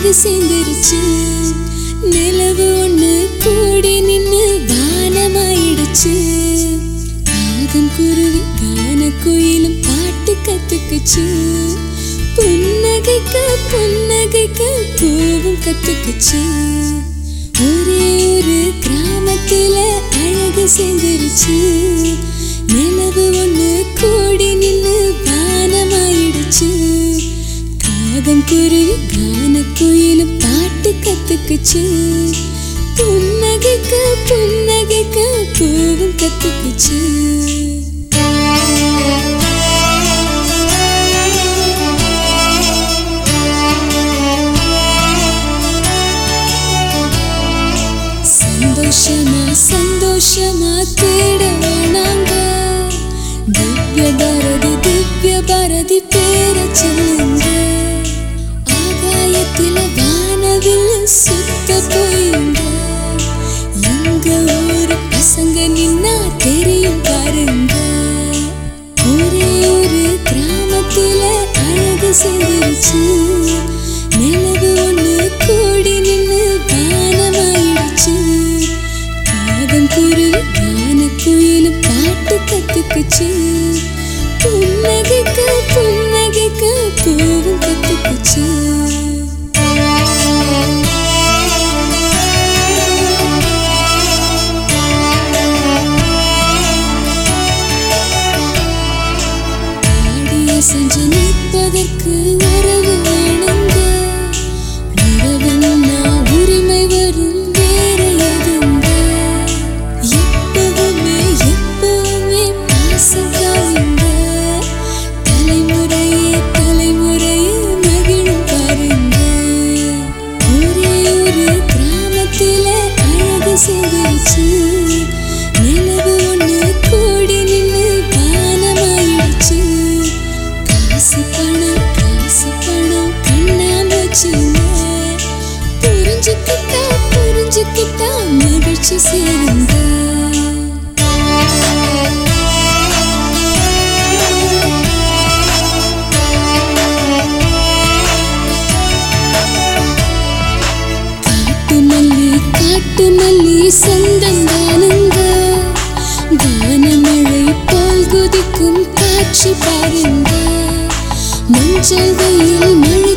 அழகு சேர்ந்துருச்சு நிலவு ஒண்ணு கூடி நின்னு வானமாயிடுச்சு காகம் குருவி கான குயிலும் பாட்டு கத்துக்குச்சு புன்னகைக்க புன்னகைக்க பூவும் கத்துக்குச்சு ஒரே ஒரு கிராமத்துல அழகு சேர்ந்துருச்சு நிலவு ஒண்ணு கூடி நின்னு வானமாயிடுச்சு காகம் குருவி கான குயிலும் பாட்டு கத்துக்குச்சு புன்னகைக்க புன்னகைக்க பூவும் கத்துக்குச்சு சந்தோஷமா சந்தோஷமா தேட வேணாங்க திவ்ய பாரதி திவ்ய பாரதி பேர சொல்லுங்க ஆகாயத்தில வானவில் சுத்த போயுங்க எங்க ஊரு பசங்க நின்னா தெரியும் பாருங்க ஒரே ஒரு கிராமத்துல அழகு சேர்ந்துருச்சு நிலவு ஒண்ணு கூடி நின்னு வானமாயிடுச்சு காகம் குருவி கான குயிலும் பாட்டு கத்துக்குச்சு புன்னகைக்க புன்னகைக்க பூவும் கத்துக்குச்சு ஆடிய செஞ்சு நிற்பதற்கு உறவு வேணுங்க உறவுன்னா உரிமை வரும் வேற எதுங்க எப்பவுமே எப்பவுமே பாசம் காவுங்க தலைமுறையே தலைமுறையே மகிழும் பாருங்க ஒரே ஒரு கிராமத்துல அழகு சேர்ந்துருச்சு நிலவு ஒண்ணு கூடி நின்னு வானமாயிடுச்சு காசு பணம் காசு பணம் கண்ணாமூச்சிங்க புரிஞ்சுக்கிட்டா புரிஞ்சுக்கிட்டா மகிழ்ச்சி சேருங்க காட்டு மல்லி காட்டு மல்லி சொந்தம் தானுங்க வானமழை போல் குதிக்கும் காட்சி பாருங்க மஞ்சள் வெயில் மழை